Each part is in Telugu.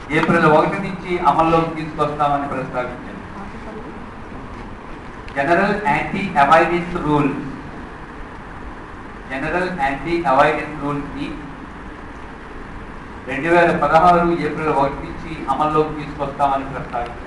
ఏప్రిల్ ఒకటి నుంచి అమల్లోకి తీసుకొస్తామని ప్రస్తావించారు general anti avoidance rule general anti avoidance rule ని రెండు వేల పదహారు ఏప్రిల్ ఒకటి నుంచి అమల్లోకి తీసుకొస్తామని ప్రస్తావించారు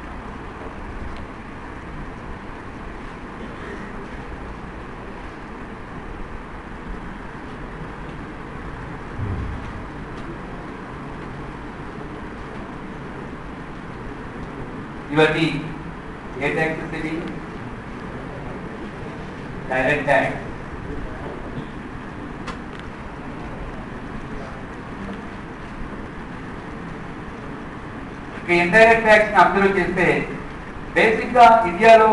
ఇవన్నీ ఏ ట్యాక్సెస్ ఇది డైరెక్ట్ ట్యాక్స్ ఇక ఇండైరెక్ట్ ట్యాక్స్ ని అబ్జర్వ్ చేస్తే బేసిక్ గా ఇండియాలో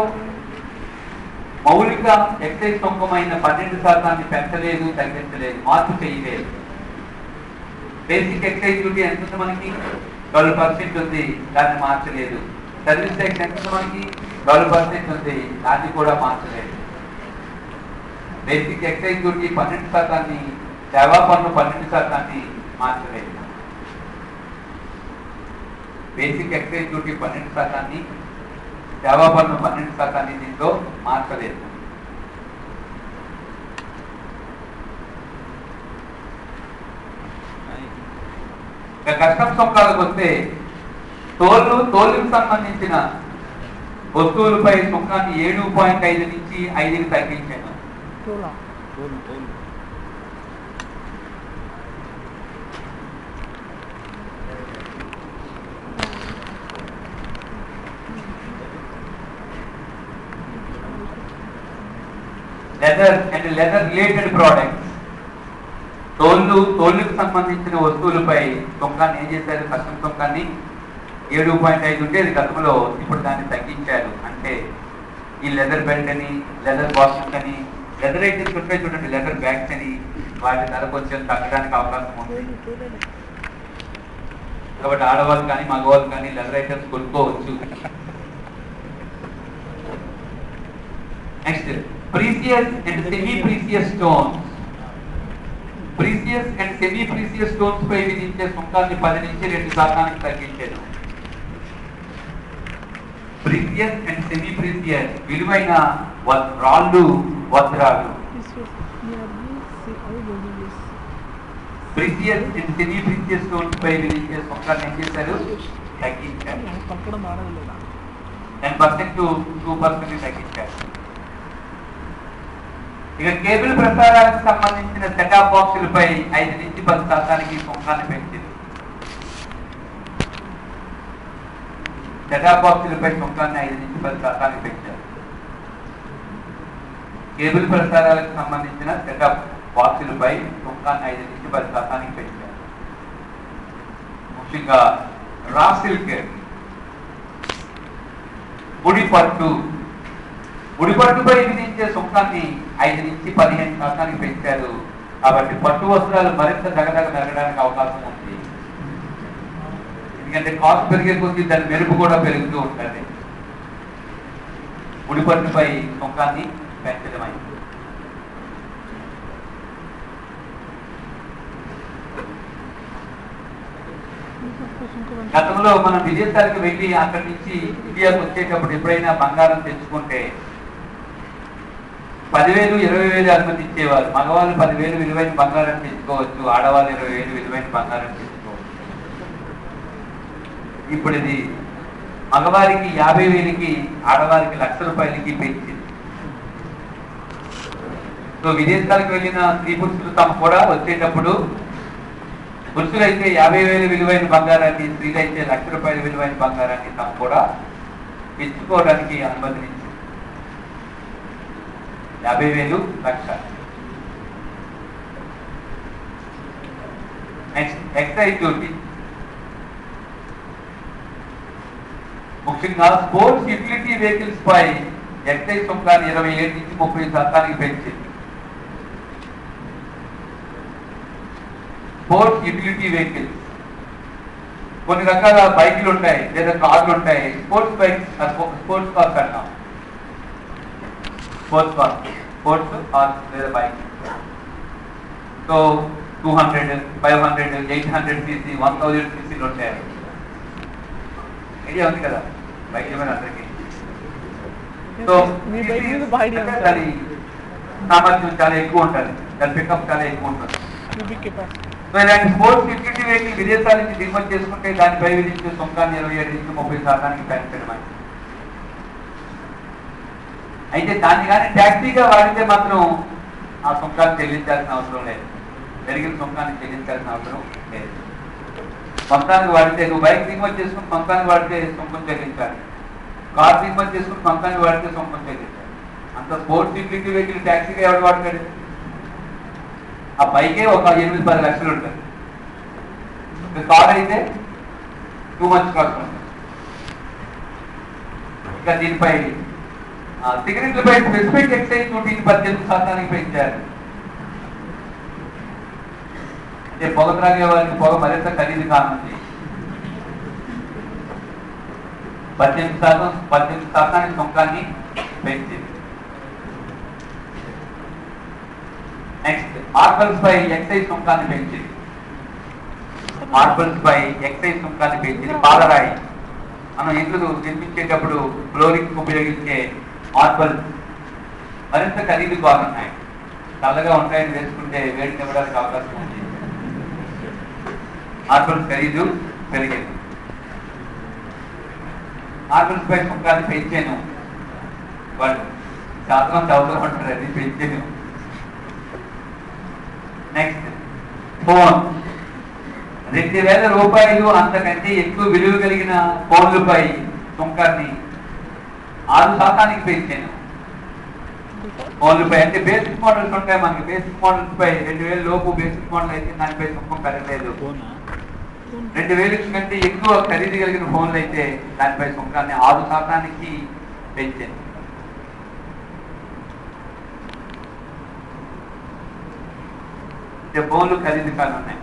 మౌలిక ఎక్సైజ్ సుంకమైన పన్నెండు శాతాన్ని పెంచలేదు తగ్గించలేదు మార్పు చేయలేదు బేసిక్ ఎక్సైజ్ డ్యూటీ ఎంత ఉంది మనకి ట్వెల్వ్ పర్సెంట్ ఉంది దాన్ని మార్చలేదు సర్వీస్ ట్యాక్స్ ఎంత ఉంది మనకి ట్వెల్వ్ పర్సెంట్ ఉంది దాన్ని కూడా మార్చలేదు బేసిక్ ఎక్సైజ్ డ్యూటీ పన్నెండు శాతాన్ని సేవా పన్ను పన్నెండు శాతాన్ని మార్చలేదు బేసిక్ ఎక్సైజ్ డ్యూటీ పన్నెండు శాతాన్ని సేవా పన్ను పన్నెండు శాతాన్ని దీంట్లో మార్చలేదు ఇక కష్టం సొంకాలకు వస్తే తోలు తోలుకు సంబంధించిన వస్తువులపై సుంకాన్ని ఏడు పాయింట్ ఐదు నుంచి ఐదుకి తగ్గించాను leather and leather related products తోళ్ళు తోళ్ళకు సంబంధించిన వస్తువులపై సుంకాన్ని ఏం చేశారు కస్టమ్ సుంకాన్ని ఏడు పాయింట్ ఐదు ఉంటే అది గతంలో ఇప్పుడు దాన్ని తగ్గించారు అంటే ఈ లెదర్ బెల్ట్ అని లెదర్ బాక్సెస్ అని లెదర్ ఐటమ్స్ ఉంటాయి చూడండి లెదర్ బ్యాగ్స్ అని వాటి ధర కొంచెం తగ్గడానికి అవకాశం ఉంది కాబట్టి ఆడవాళ్ళు కానీ మగవాళ్ళు కానీ లెదర్ ఐటమ్స్ కొనుక్కోవచ్చు next precious and semi precious stones precious and semi precious stones పై విధించే సుంకాన్ని పది నుంచి రెండు శాతానికి తగ్గించారు ప్రీసియస్ అండ్ సెమీ ప్రీసియస్ విలువైన వ- రాళ్ళు వజ్రాలు precious and semi precious stones పై విధించే సుంకాన్ని ఏం చేశారు తగ్గించారు పలకడం ఆడలేదా ten percent to two percent తగ్గించారు ఇక కేబుల్ ప్రసారాలకు సంబంధించిన సెటాప్ బాక్సులపై ఐదు నుంచి పది శాతానికి సుంకాన్ని పెంచింది సెటాప్ బాక్సులపై సుంకాన్ని ఐదు నుంచి పది శాతానికి పెంచారు కేబుల్ ప్రసారాలకు సంబంధించిన సెటప్ బాక్సులపై సుంకాన్ని ఐదు నుంచి పది శాతానికి పెంచారు ముఖ్యంగా రా సిల్క్ ముడి పట్టు ముడి పట్టుపై విధించే సుంకాన్ని ఐదు నుంచి పదిహేను శాతానికి పెంచారు కాబట్టి పట్టు వస్త్రాలు మరింత దగదగ పెరగడానికి అవకాశం ఉంది ఎందుకంటే కాస్ట్ పెరిగే కొద్దీ దాని మెరుపు కూడా పెరుగుతూ ఉంటుంది ముడి పట్టుపై సుంకాన్ని పెంచడమైంది గతంలో మనం విదేశాలకు వెళ్ళి అక్కడి నుంచి ఇండియాకు వచ్చేటప్పుడు ఎప్పుడైనా బంగారం తెచ్చుకుంటే పదివేలు ఇరవై వేలు అనుమతి ఇచ్చేవారు మగవాళ్ళు పదివేలు విలువైన బంగారం తెచ్చుకోవచ్చు ఆడవాళ్ళు ఇరవై వేలు విలువైన బంగారం తెచ్చుకోవచ్చు ఇప్పుడు ఇది మగవారికి యాభై వేలకి ఆడవారికి లక్ష రూపాయలకి పెంచింది సో విదేశాలకు వెళ్ళిన స్త్రీ పురుషులు తమ కూడా వచ్చేటప్పుడు పురుషులైతే యాభై వేలు విలువైన బంగారాన్ని స్త్రీలైతే లక్ష రూపాయల విలువైన బంగారాన్ని తాము కూడా ఇచ్చుకోవడానికి అనుమతించింది యాభై వేలు లక్ష నెక్స్ట్ ఎక్సైజ్ డ్యూటీ ముఖ్యంగా స్పోర్ట్స్ యూటిలిటీ వెహికల్స్ పై ఎక్సైజ్ సుంకాన్ని ఇరవై ఏడు నుంచి ముప్పై శాతానికి పెంచింది స్పోర్ట్స్ యూటిలిటీ వెహికల్స్ కొన్ని రకాల బైకులు ఉంటాయి లేదా కార్లు ఉంటాయి స్పోర్ట్స్ బైక్స్ స్పోర్ట్స్ కార్స్ అంటాం స్పోర్ట్స్ కార్ స్పోర్ట్స్ కార్ లేదా bike so two hundred five hundred eight hundred CC one thousand సీసీలు ఉంటాయి ఐడియా ఉంది కదా బైక్ మీద అందరికీ సో మీ బైక్ మీద బాగా idea ఉంది. దాని సామర్థ్యం చాలా ఎక్కువ ఉంటుంది దాని పికప్ చాలా ఎక్కువ ఉంటుంది క్యూబిక్ కెపాసిటీ సో ఇలాంటి స్పోర్ట్స్ యూటిలిటీ వెహికల్ విదేశాల నుంచి దిగుమతి చేసుకుంటే దానిపై విధించే సుంకాన్ని ఇరవై ఏడు నుంచి ముప్పై శాతానికి పెంచడం అని. అయితే దాన్ని కానీ ట్యాక్సీగా వాడితే మాత్రం ఆ సుంకాన్ని చెల్లించాల్సిన అవసరం లేదు పెరిగిన సుంకాన్ని చెల్లించాల్సిన అవసరం లేదు సొంతానికి వాడితే నువ్వు బైక్ దిగుమతి చేసుకుని సొంతానికి వాడితే సుంకం చెల్లించాలి కార్ దిగుమతి చేసుకుని సొంతానికి వాడితే సుంకం చెల్లించాలి అంత స్పోర్ట్స్ యూటిలిటీ వెహికల్ ట్యాక్సీగా ఎవడు వాడతాడు ఆ బైకే ఒక ఎనిమిది పది లక్షలు ఉంటుంది ఇక కార్ అయితే టూ మంత్స్ కాస్ట్ ఉంటుంది ఇంకా దీనిపై ఆ, సిగరెట్లపై స్పెసిఫిక్ ఎక్సైజ్ డ్యూటీని పద్దెనిమిది శాతానికి పెంచారు అంటే పొగ త్రాగే వారికి పొగ మరింత ఖరీదు కానుంది పద్దెనిమిది శాతం పద్దెనిమిది శాతానికి సుంకాన్ని పెంచింది నెక్స్ట్ మార్బల్స్ పై ఎక్సైజ్ సుంకాన్ని పెంచింది మార్బల్స్ పై ఎక్సైజ్ సుంకాన్ని పెంచింది పాలరాయి మనం ఇల్లు నిర్మించేటప్పుడు ఫ్లోరింగ్ ఉపయోగించే మార్బల్స్ మరింత ఖరీదు బాగున్నాయి చల్లగా ఉంటాయని వేసుకుంటే వేడి ఇవ్వడానికి అవకాశం ఉంది మార్బల్స్ ఖరీదు పెరిగింది మార్బల్స్ పై సుంకాన్ని పెంచాను వాళ్ళు శాతం చదువుతూ ఉంటారు అది పెంచాను నెక్స్ట్ ఫోన్ రెండు వేల రూపాయలు అంతకంటే ఎక్కువ విలువ కలిగిన ఫోన్లపై సుంకాన్ని ఆరు శాతానికి పెంచాను ఫోన్లపై అంటే బేసిక్ మోడల్స్ ఉంటాయి మనకి బేసిక్ మోడల్స్ పై రెండు వేల లోపు బేసిక్ మోడల్ అయితే దానిపై సుంకం పెరగలేదు రెండు వేల కంటే ఎక్కువ ఖరీదు కలిగిన ఫోన్లు అయితే దానిపై సుంకాన్ని ఆరు శాతానికి పెంచాను అంటే ఫోన్లు ఖరీదు కానున్నాయి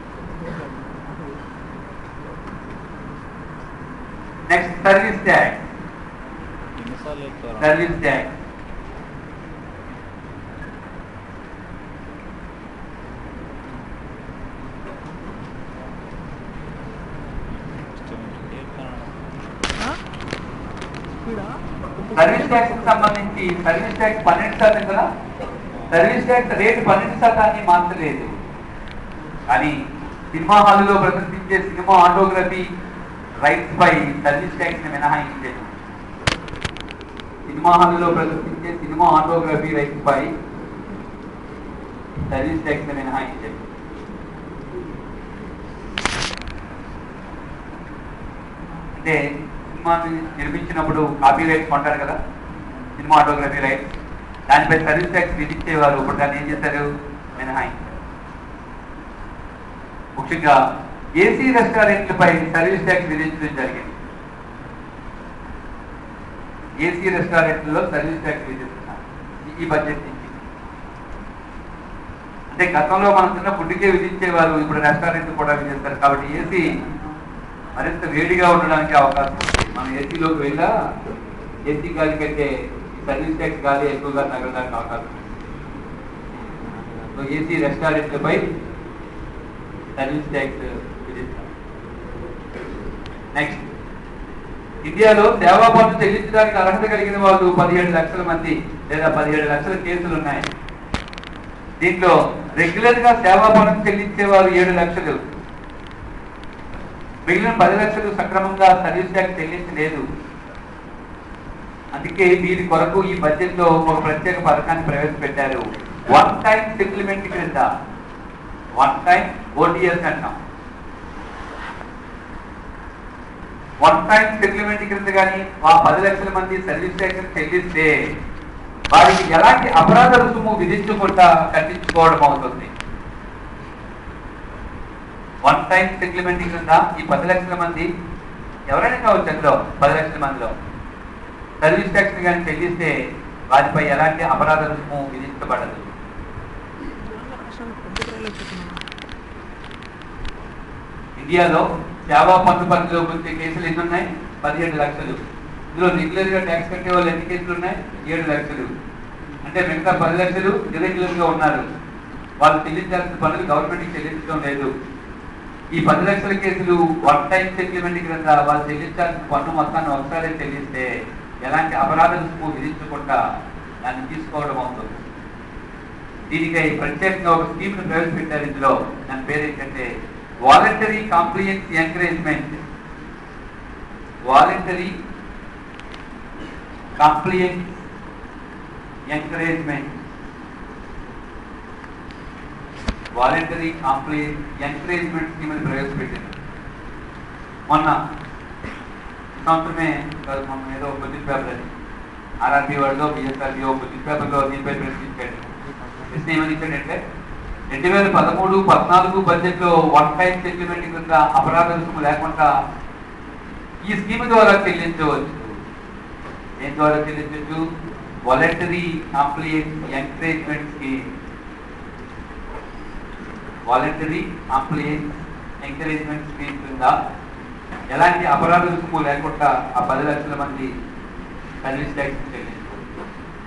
నెక్స్ట్ సర్వీస్ ట్యాక్స్ ఎన్నిసార్లు ఎక్కువ సర్వీస్ ట్యాక్స్ సర్వీస్ ట్యాక్స్ కి సంబంధించి సర్వీస్ ట్యాక్స్ పన్నెండు శాతం కదా సర్వీస్ ట్యాక్స్ రేటు పన్నెండు శాతాన్ని మార్చలేదు కానీ సినిమా హాల్లో ప్రదర్శించే సినిమా ఆటోగ్రఫీ రైట్స్ పై సర్వీస్ ట్యాక్స్ ని మినహాయించారు సినిమా హాల్లో ప్రదర్శించే సినిమా ఆటోగ్రఫీ రైట్స్ పై సర్వీస్ ట్యాక్స్ ని మినహాయించారు అంటే సినిమాని నిర్మించినప్పుడు కాపీ రైట్స్ కొంటారు కదా సినిమా ఆటోగ్రఫీ రైట్స్ దానిపై సర్వీస్ ట్యాక్స్ విధించేవారు ఇప్పుడు దాన్ని ఏం చేశారు మినహాయించారు ముఖ్యంగా ఏసీ రెస్టారెంట్లపై సర్వీస్ ట్యాక్స్ విధించడం జరిగింది ఏసీ రెస్టారెంట్లలో సర్వీస్ ట్యాక్స్ విధిస్తున్నారు ఈ- ఈ బడ్జెట్ నుంచి అంటే గతంలో మనం చిన్న ఫుడ్కే విధించేవారు ఇప్పుడు రెస్టారెంట్ కూడా విధిస్తారు కాబట్టి ఏసీ మరింత వేడిగా ఉండడానికి అవకాశం ఉంది మనం ఏసీలోకి వెళ్ళా ఏసీ గాలి కంటే ఈ సర్వీస్ ట్యాక్స్ గాలి ఎక్కువగా తగలడానికి అవకాశం ఉంది సో ఏసీ రెస్టారెంట్లపై సర్వీస్ ట్యాక్స్ విధిస్తారు నెక్స్ట్ ఇండియాలో సేవా పన్ను చెల్లించడానికి అర్హత కలిగిన వాళ్ళు పదిహేడు లక్షల మంది లేదా పదిహేడు లక్షల కేసులు ఉన్నాయి దీంట్లో రెగ్యులర్ గా సేవా పన్ను చెల్లించేవారు ఏడు లక్షలు మిగిలిన పది లక్షలు సక్రమంగా సర్వీస్ ట్యాక్స్ చెల్లించలేదు అందుకే వీరి కొరకు ఈ బడ్జెట్ లో ఒక ప్రత్యేక పథకాన్ని ప్రవేశపెట్టారు వన్ టైం సెటిల్మెంట్ క్రింద వన్ టైం ఓటీఎస్ అంటాం వన్ టైం సెటిల్మెంట్ క్రింద కానీ ఆ పది లక్షల మంది సర్వీస్ ట్యాక్స్ చెల్లిస్తే వారికి ఎలాంటి అపరాధ రుసుము విధించకుండా కట్టించుకోవడం అవుతుంది వన్ టైం సెటిల్మెంట్ క్రింద ఈ పది లక్షల మంది ఎవరైనా కావచ్చు అందులో పది లక్షల మందిలో సర్వీస్ ట్యాక్స్ కానీ చెల్లిస్తే వారిపై ఎలాంటి అపరాధ రుసుము విధించబడదు ఇండియాలో సేవా పన్ను పరిధిలోకి వచ్చే కేసులు ఎన్ని ఉన్నాయి పదిహేడు లక్షలు ఇందులో రెగ్యులర్ గా ట్యాక్స్ కట్టే వాళ్ళు ఎన్ని కేసులు ఉన్నాయి ఏడు లక్షలు అంటే మిగతా పది లక్షలు ఇర్రెగ్యులర్ గా ఉన్నారు వాళ్ళు చెల్లించాల్సిన పనులు గవర్నమెంట్ కి చెల్లించడం లేదు ఈ పది లక్షల కేసులు వన్ టైం సెటిల్మెంట్ క్రింద వాళ్ళు చెల్లించాల్సిన పన్ను మొత్తాన్ని ఒకసారి చెల్లిస్తే ఎలాంటి అపరాధ రుసుము విధించకుండా దాన్ని తీసుకోవడం అవుతుంది దీనికై ప్రత్యేకంగా ఒక స్కీమ్ ను ప్రవేశపెట్టారు ఇందులో దాని పేరు ఏంటంటే voluntary compliance encouragement voluntary compliance encouragement voluntary compliance encouragement scheme అని ప్రవేశపెట్టింది మొన్న ఈ సంవత్సరమే కాదు, మొన్న ఏదో పొజిషన్ పేపర్ అది ఆర్ఆర్బీ వాళ్ళలో బిఎస్ఆర్బీ పొజిషన్ పేపర్లో దీనిపై ప్రశ్నించాడు ప్రశ్న ఏమని ఇచ్చాడంటే రెండు వేల పదమూడు పద్నాలుగు బడ్జెట్ లో వన్ టైం సెటిల్మెంట్ కింద అపరాధ రుసుము లేకుండా ఈ స్కీమ్ ద్వారా చెల్లించవచ్చు దేని ద్వారా చెల్లించవచ్చు voluntary compliance encouragement scheme voluntary compliance encouragement scheme కింద ఎలాంటి అపరాధ రుసుము లేకుండా ఆ పది లక్షల మంది సర్వీస్ ట్యాక్స్ చెల్లించుకోవచ్చు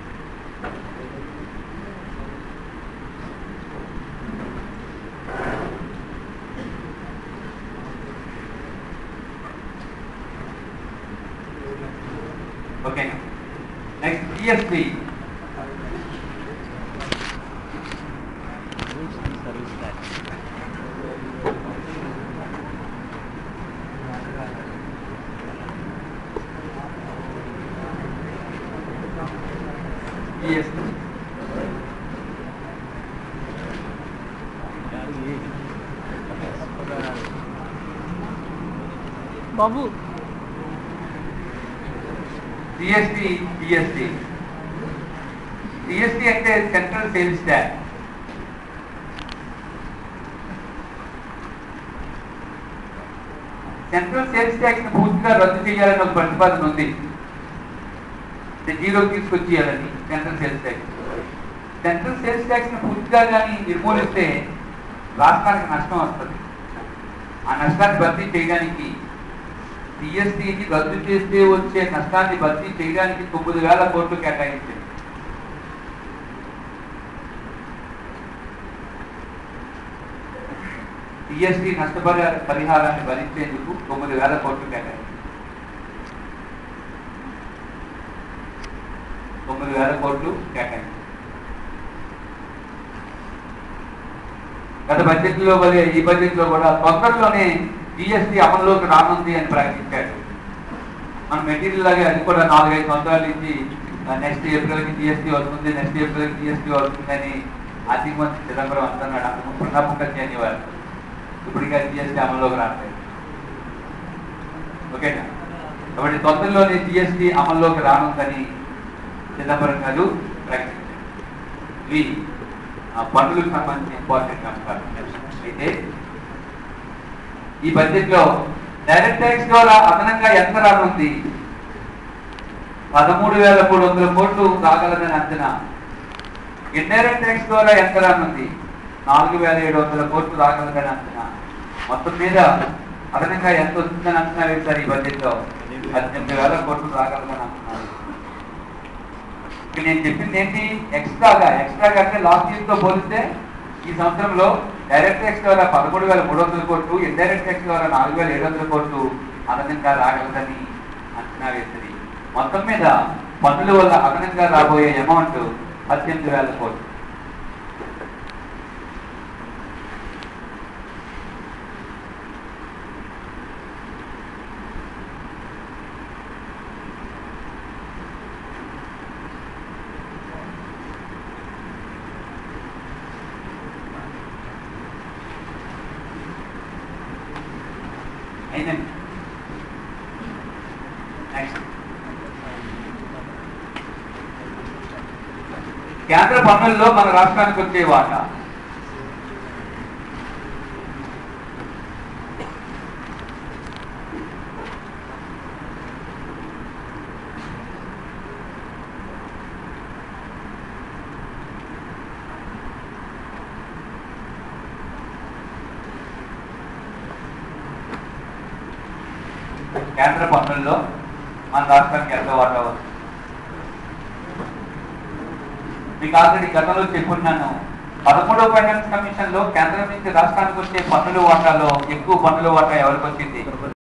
ఓకేనా next GST rules and service tax GST బాబు జిఎస్టీ జిఎస్టీ జిఎస్టీ అంటే central sales tax central sales tax ని పూర్తిగా రద్దు చేయాలని ఒక ప్రతిపాదన ఉంది అంటే జీరో తీసుకొచ్చేయాలని central sales tax central sales tax ని పూర్తిగా కానీ నిర్మూలిస్తే రాష్ట్రానికి నష్టం వస్తుంది ఆ నష్టాన్ని భర్తీ చేయడానికి జిఎస్టీని రద్దు చేస్తే వచ్చే నష్టాన్ని భర్తీ చేయడానికి తొమ్మిది వేల కోట్లు కేటాయించింది జిఎస్టీ నష్టపరి పరిహారాన్ని భరించేందుకు తొమ్మిది వేల కోట్లు కేటాయించింది తొమ్మిది వేల కోట్లు కేటాయించింది గత బడ్జెట్ లో వలె ఈ బడ్జెట్ లో కూడా తొందరలోనే జిఎస్టీ అమల్లోకి రానుంది అని ప్రకటించాడు మన మెటీరియల్ లాగే అది కూడా నాలుగైదు సంవత్సరాల నుంచి నెక్స్ట్ ఏప్రిల్ కి జిఎస్టీ వస్తుంది నెక్స్ట్ ఏప్రిల్ కి జిఎస్టీ వస్తుందని ఆర్థిక మంత్రి చిదంబరం అంటున్నాడు అంతకు ప్రణబ్ ముఖర్జీ అనేవారు ఇప్పటికే జిఎస్టీ అమల్లోకి రావట్లేదు ఓకేనా కాబట్టి తొందరలోనే జిఎస్టీ అమల్లోకి రానుందని చిదంబరం గారు ప్రకటించారు ఇవి ఆ పన్నులకు సంబంధించిన ఇంపార్టెంట్ అంశాలు అయితే ఈ బడ్జెట్ లో డైరెక్ట్ ట్యాక్స్ ద్వారా అదనంగా ఎంత రానుంది పదమూడు వేల మూడు వందల కోట్లు రాగలదని అంచనా ఇండైరెక్ట్ ట్యాక్స్ ద్వారా ఎంత రానుంది నాలుగు వేల ఏడు వందల కోట్లు రాగలదని అంచనా మొత్తం మీద అదనంగా ఎంత వస్తుందని అంచనా వేశారు ఈ బడ్జెట్ లో పద్దెనిమిది వేల కోట్లు రాగలదని అంటున్నారు ఇప్పుడు నేను చెప్పింది ఏంటి ఎక్స్ట్రాగా ఎక్స్ట్రాగా అంటే లాస్ట్ ఇయర్ తో పోలిస్తే ఈ సంవత్సరంలో డైరెక్ట్ ట్యాక్స్ ద్వారా పదమూడు వేల మూడు వందల కోట్లు ఇండైరెక్ట్ ట్యాక్స్ ద్వారా నాలుగు వేల ఏడు వందల కోట్లు అదనంగా రాగలదని అంచనా వేసింది మొత్తం మీద పన్నుల వల్ల అదనంగా రాబోయే అమౌంట్ పద్దెనిమిది వేల కోట్లు అయిందండి నెక్స్ట్ కేంద్ర పన్నుల్లో మన రాష్ట్రానికి వచ్చే వాటా కేంద్ర పన్నుల్లో మన రాష్ట్రానికి ఎంత వాటా వస్తుంది మీకు ఆల్రెడీ గతంలో చెప్పున్నాను పదమూడవ ఫైనాన్స్ కమిషన్ లో కేంద్రం నుంచి రాష్ట్రానికి వచ్చే పన్నుల వాటాలో ఎక్కువ పన్నుల వాటా ఎవరికి వచ్చింది